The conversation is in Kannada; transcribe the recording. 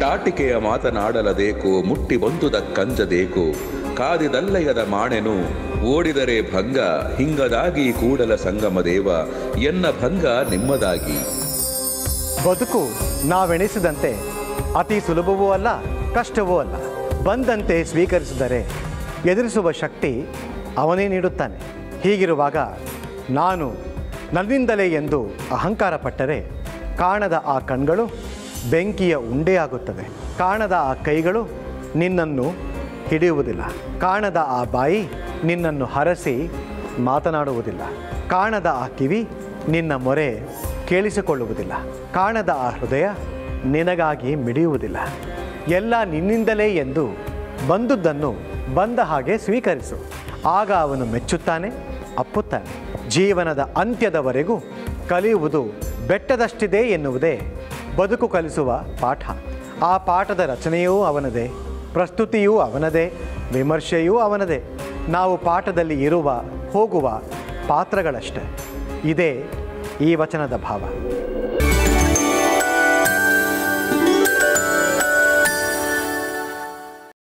ಟಾಟಿಕೆಯ ಮಾತನಾಡಲದೇಕು ಮುಟ್ಟಿ ಬಂದುದ ಕಂಜದೇಕು ಕಾದಿದಲ್ಲಯದ ಮಾಣೆನು ಓಡಿದರೆ ಭಂಗ ಹಿಂಗದಾಗಿ ಕೂಡಲ ಸಂಗಮ ದೇವ ಎನ್ನ ಭಂಗ ನಿಮ್ಮದಾಗಿ ಬದುಕು ನಾವೆಣಿಸಿದಂತೆ ಅತಿ ಸುಲಭವೂ ಅಲ್ಲ ಕಷ್ಟವೂ ಅಲ್ಲ ಬಂದಂತೆ ಸ್ವೀಕರಿಸಿದರೆ ಎದುರಿಸುವ ಶಕ್ತಿ ಅವನೇ ನೀಡುತ್ತಾನೆ ಹೀಗಿರುವಾಗ ನಾನು ನನ್ನಿಂದಲೇ ಎಂದು ಅಹಂಕಾರ ಪಟ್ಟರೆ ಕಾಣದ ಆ ಕಣ್ಗಳು ಬೆಂಕಿಯ ಉಂಡೆಯಾಗುತ್ತವೆ ಕಾಣದ ಆ ಕೈಗಳು ನಿನ್ನನ್ನು ಹಿಡಿಯುವುದಿಲ್ಲ ಕಾಣದ ಆ ಬಾಯಿ ನಿನ್ನನ್ನು ಹರಸಿ ಮಾತನಾಡುವುದಿಲ್ಲ ಕಾಣದ ಆ ಕಿವಿ ನಿನ್ನ ಮೊರೆ ಕೇಳಿಸಿಕೊಳ್ಳುವುದಿಲ್ಲ ಕಾಣದ ಆ ಹೃದಯ ನಿನಗಾಗಿ ಮಿಡಿಯುವುದಿಲ್ಲ ಎಲ್ಲ ನಿನ್ನಿಂದಲೇ ಎಂದು ಬಂದುದನ್ನು ಬಂದ ಹಾಗೆ ಸ್ವೀಕರಿಸು ಆಗ ಅವನು ಮೆಚ್ಚುತ್ತಾನೆ ಅಪ್ಪುತ್ತಾನೆ ಜೀವನದ ಅಂತ್ಯದವರೆಗೂ ಕಲಿಯುವುದು ಬೆಟ್ಟದಷ್ಟಿದೆ ಎನ್ನುವುದೇ ಬದುಕು ಕಲಿಸುವ ಪಾಠ ಆ ಪಾಠದ ರಚನೆಯೂ ಅವನದೇ ಪ್ರಸ್ತುತಿಯೂ ಅವನದೇ ವಿಮರ್ಶೆಯೂ ಅವನದೇ ನಾವು ಪಾಠದಲ್ಲಿ ಇರುವ ಹೋಗುವ ಪಾತ್ರಗಳಷ್ಟೇ ಇದೇ ಈ ವಚನದ ಭಾವ